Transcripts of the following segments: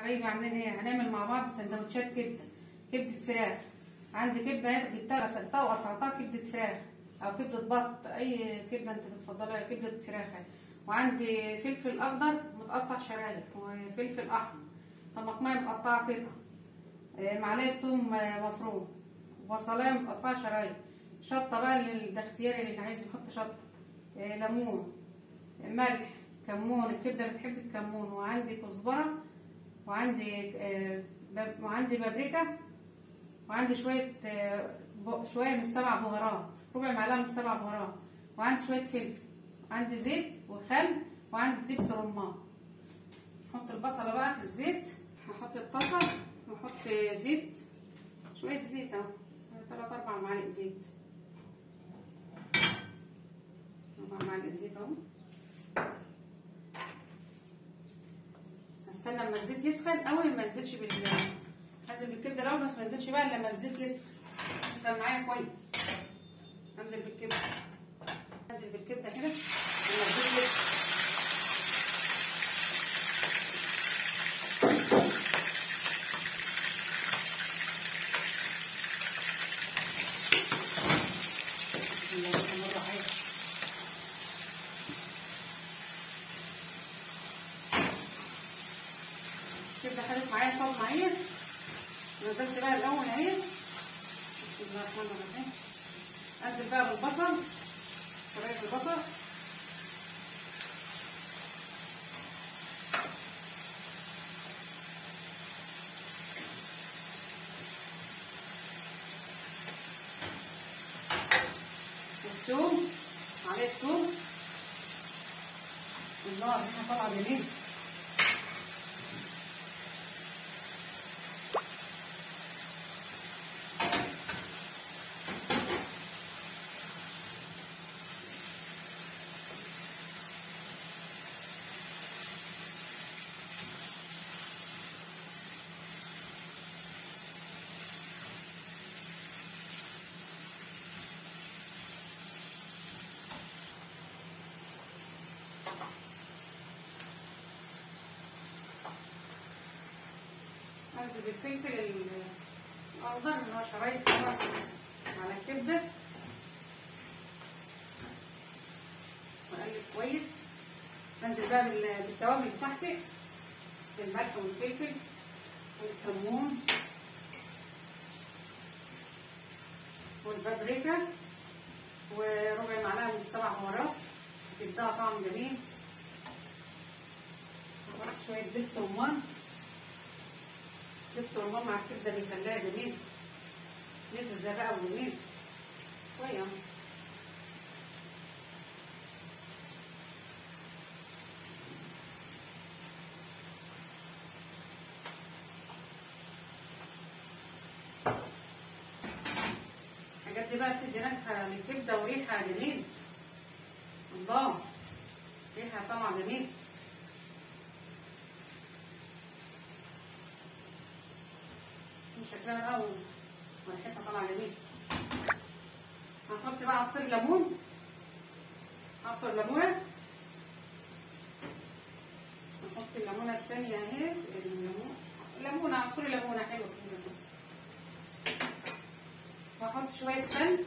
حبايبي عاملين ايه هنعمل مع بعض سندوتشات كبده كبده فراخ عندي كبده اهي جبتها غسلتها وقطعتها كبده فراخ او كبده بط اي كبده انت بتفضلها كبده فراخ اهي وعندي فلفل اخضر متقطع شرايح وفلفل احمر طماطمايه متقطعه كده آه، معلقه توم آه، مفروم بصلايه متقطعه شرايح شطه بقى لل- ده اختياري اللي عايز يحط شطه آه، ليمون ملح كمون الكبده بتحب الكمون وعندي كزبره وعندي آه، باب- وعندي بابريكا وعندي شويه آه، ب- شويه من السبع بهارات ربع معلقه من السبع بهارات وعندي شويه فلفل عندي زيت وخل وعندي دبس رمان نحط البصله بقى في الزيت هحط الطاسه واحط زيت شويه زيت اهو تلات اربع معالق زيت اربع معالق زيت اهو هستنى اما الزيت يسخن قوي ما انزلش بال انزل بالكبده الاول بس ما انزلش بقى الا لما الزيت يسخن يسخن معايا كويس انزل بالكبده انزل بالكبده كده لما الزيت يسخن بسم الله الرحمن الرحيم كده خدت معايا صوت معايا نزلت بقى الاول اهي بسم الله الرحمن الرحيم انزل بقى بالبصل شرايح البصل والثوم معلقه ثوم الله ريحه طالعه جميله انزل بالفلفل ال- الاخضر اللي هو شرايح كده على الكبده واقلب كويس انزل بقى بال- بالتوابل بتاعتي الملح والفلفل والكمون والبابريكا وربع معلقه من السبع بهارات بتديها طعم جميل وأحط شويه دبس رمان دبس رمان مع الكبده بيخليها جميل مززه بقى وجميل شويه الحاجات دي بقى بتدي نكهه للكبده وريحه جميل الله ريحه طبعا جميل شكلها بقى وريحتها طالعه جميل هنحط بقى عصير ليمون عصير ليمونه نحط الليمونه الثانيه اهي الليمون ليمونه عصير ليمونه حلو كده واحط شويه خل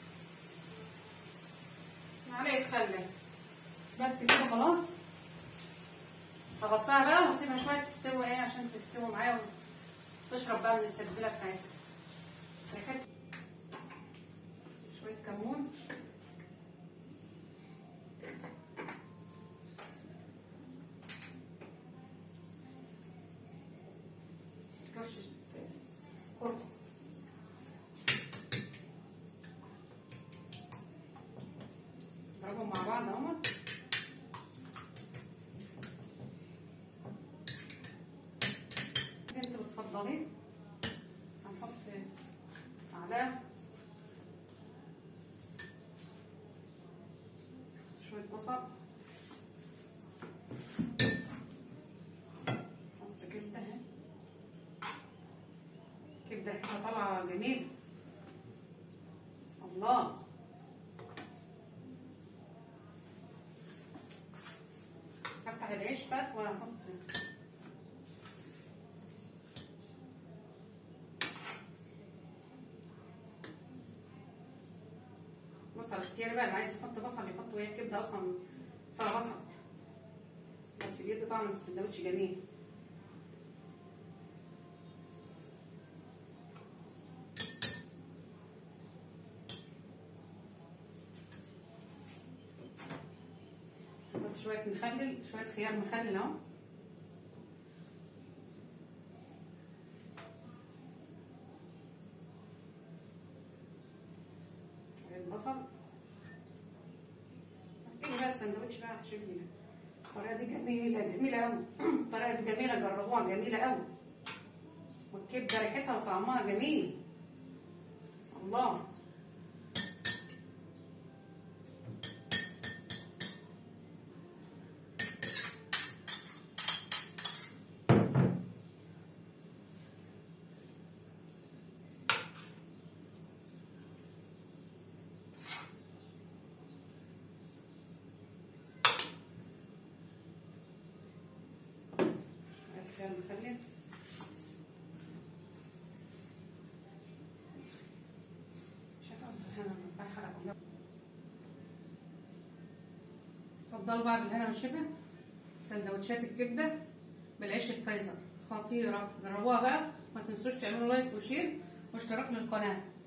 معلقه خل بس كده خلاص هغطيها بقى واسيبها شويه تستوي ايه عشان تستوي معايا تشرب بقى من التتبيله بتاعتها ريحتها شويه كمون رشه كركم نضربهم مع بعض اهو انت بتفضليه هنحط معلقه شويه بصل نحط كبده اهي كبده ريحتها طالعه جميل الله افتح العيش بقى واحط بصل اختياري بقى اللي عايز يحط بصل يحط وهي الكبده اصلا فيها بصل بس بيدي طعم السندوتش جميل نحط شويه مخلل شويه خيار مخلل اهو شويه بصل ايه بقى السندوتش بقى شكلي الطريقه دي جميله جميله قوي الطريقه دي جميله جربوها جميله قوي والكبده ريحتها وطعمها جميل الله خيار مخلل اتفضلوا بقى بالهنا والشفا سندوتشات الكبده بالعيش الكايزر خطيره جربوها بقى ما تنسوش تعملوا لايك وشير واشتراك للقناه